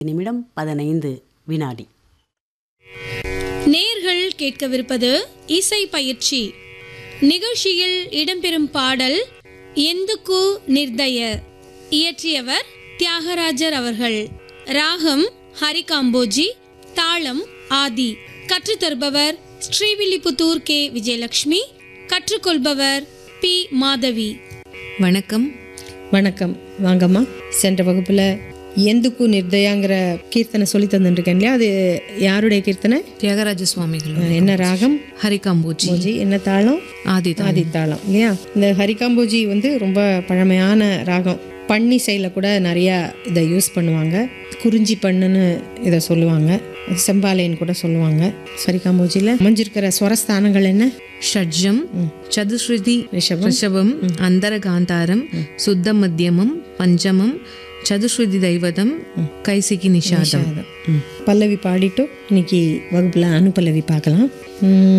நிமிடம் பதினைந்து வினாடி நேர்கள் கேட்கவிருப்பது இசை பயிற்சி நிகழ்ச்சியில் இடம்பெறும் பாடல் எந்துக்கு நிர்தய இயற்றியவர் தியாகராஜர் அவர்கள் ராகம் ஹரிகாம்போஜி தாளம் ஆதி கற்றுத்தருபவர் ஸ்ரீவில்லிபுத்தூர் கே விஜயலட்சுமி கற்றுக்கொள்பவர் பி மாதவி வணக்கம் வணக்கம் வாங்கம்மா சென்ற வகுப்புல எந்துக்கு நிர்தயாங்கிற கீர்த்தனை சொல்லி தந்துருக்கேன் இல்லையா அது யாருடைய கீர்த்தனை தியாகராஜ சுவாமிகள் அஹ் என்ன ராகம் ஹரிகாம்பூச்சி பூஜி என்ன தாளம் ஆதி ஆதித்தாளம் இல்லையா இந்த ஹரிகாம்போஜி வந்து ரொம்ப பழமையான ராகம் பன்னிசையில் கூட நிறையா இதை யூஸ் பண்ணுவாங்க குறிஞ்சி பண்ணுன்னு இதை சொல்லுவாங்க அது செம்பாலைன்னு கூட சொல்லுவாங்க ஹரிகாம்போஜியில் அமைஞ்சிருக்கிற ஸ்வரஸ்தானங்கள் என்ன ஷட்ஜம் சதுஸ்ருதி ரிஷபம் ரிஷபம் அந்தரகாந்தாரம் சுத்த மத்தியமம் பஞ்சமம் சதுஸ்ருதி தைவதம் கைசிகி நிஷாதம் பல்லவி பாடிட்டு இன்னைக்கு வகுப்பில் அனுப்பல்லவி பார்க்கலாம் உம்